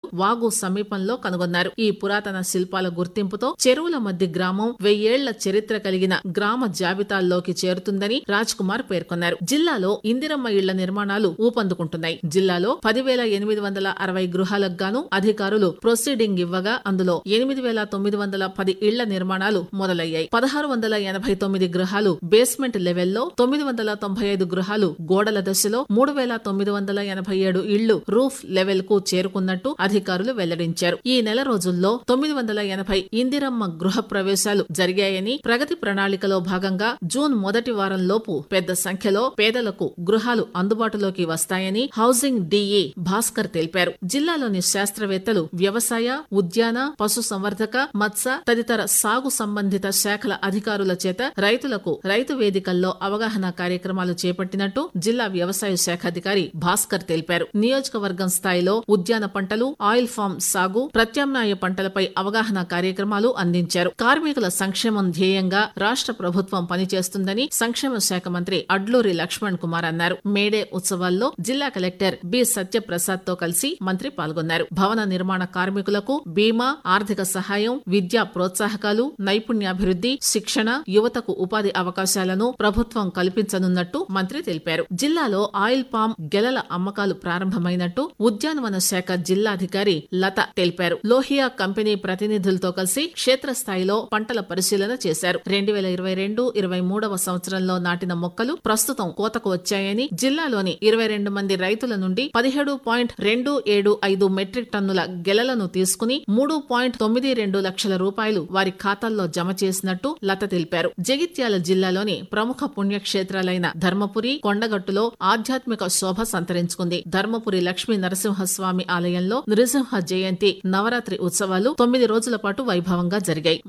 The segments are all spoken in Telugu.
వాగు సమీపంలో కనుగొన్నారు ఈ పురాతన శిల్పాల గుర్తింపుతో చెరువుల మధ్య గ్రామం వెయ్యేళ్ల చరిత్ర కలిగిన గ్రామ జాబితాల్లోకి చేరుతుందని రాజ్ కుమార్ పేర్కొన్నారు జిల్లాలో ఇందిరమ్మ ఇళ్ల నిర్మాణాలు ఊపందుకుంటున్నాయి జిల్లాలో పదివేల ఎనిమిది వందల అరవై గృహాలకు గాను అధికారులు ప్రొసీడింగ్ ఇవ్వగా అందులో ఎనిమిది వేల తొమ్మిది వందల పది ఇళ్ల నిర్మాణాలు మొదలయ్యాయి పదహారు వందల ఎనభై తొమ్మిది గృహాలు బేస్మెంట్ లెవెల్లో తొమ్మిది వందల తొంభై ఐదు గృహాలు గోడల దశలో మూడు వేల తొమ్మిది వందల ఎనభై ఏడు ఇళ్లు రూఫ్ లెవెల్ కు చేరుకున్నట్టు అధికారులు వెల్లడించారు ఈ నెల రోజుల్లో తొమ్మిది వందల ఎనభై ఇందిరమ్మ గృహ ప్రవేశాలు జరిగాయని ప్రగతి ప్రణాళికలో భాగంగా జూన్ మొదటి వారంలోపు పెద్ద సంఖ్యలో పేదలకు గృహాలు అందుబాటులోకి వస్తాయని హౌసింగ్ డీఈ భాస్కర్ తెలిపారు జిల్లాలోని శాస్త్రవేత్తలు వ్యవసాయ ఉద్యాన పశు సంవర్ధక మత్స్య తదితర సాగు సంబంధిత శాఖల అధికారుల చేత రైతులకు రైతు వేదికల్లో అవగాహన కార్యక్రమాలు చేపట్టినట్టు జిల్లా వ్యవసాయ శాఖ అధికారి భాస్కర్ తెలిపారు నియోజకవర్గం స్థాయిలో ఉద్యాన పంటలు ఆయిల్ ఫామ్ సాగు ప్రత్యామ్నాయ పంటలపై అవగాహన కార్యక్రమాలు అందించారు కార్మికుల సంక్షేమం ధ్యేయంగా రాష్ట్ర ప్రభుత్వం పనిచేస్తుందని సంక్షేమ శాఖ మంత్రి అడ్లూరి లక్ష్మణ్ కుమార్ అన్నారు మేడే ఉత్సవాల్లో జిల్లా కలెక్టర్ బి సత్యప్రసాద్ తో కలిసి మంత్రి పాల్గొన్నారు భవన నిర్మాణ కార్మికులకు బీమా ఆర్థిక సహాయం విద్యా ప్రోత్సాహకాలు నైపుణ్యాభివృద్ధి శిక్షణ యువతకు ఉపాధి అవకాశాలను ప్రభుత్వం కల్పించనున్నట్టు మంత్రి తెలిపారు జిల్లాలో ఆయిల్ పామ్ గెలల అమ్మకాలు ప్రారంభమైనట్టు ఉద్యానవన శాఖ జిల్లాధికారి లత తెలిపారు లోహియా కంపెనీ ప్రతినిధులతో కలిసి క్షేత్రస్థాయిలో పంటల పరిశీలన చేశారు రెండు వేల ఇరవై రెండు ఇరవై మూడవ సంవత్సరంలో నాటిన మొక్కలు ప్రస్తుతం కోతకు వచ్చాయని జిల్లాలోని ఇరవై రెండు మంది రైతుల నుండి పదిహేడు పాయింట్ రెండు ఏడు ఐదు మెట్రిక్ టన్నుల గెలలను తీసుకుని మూడు పాయింట్ తొమ్మిది రెండు లక్షల రూపాయలు వారి ఖాతాల్లో జమ చేసినట్టు లత తెలిపారు జగిత్యాల జిల్లాలోని ప్రముఖ పుణ్యక్షేత్రాలైన ధర్మపురి కొండగట్టులో ఆధ్యాత్మిక శోభ సంతరించుకుంది ధర్మపురి లక్ష్మీ నరసింహస్వామి ఆలయంలో నృసింహ జయంతి నవరాత్రి ఉత్సవాలు తొమ్మిది రోజుల పాటు వైభవంగా జరిగాయి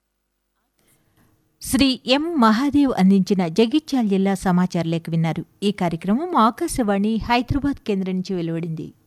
శ్రీ ఎం మహాదేవ్ అందించిన జగిత్యాల జిల్లా సమాచార లేఖ విన్నారు ఈ కార్యక్రమం ఆకాశవాణి హైదరాబాద్ కేంద్రం నుంచి వెలువడింది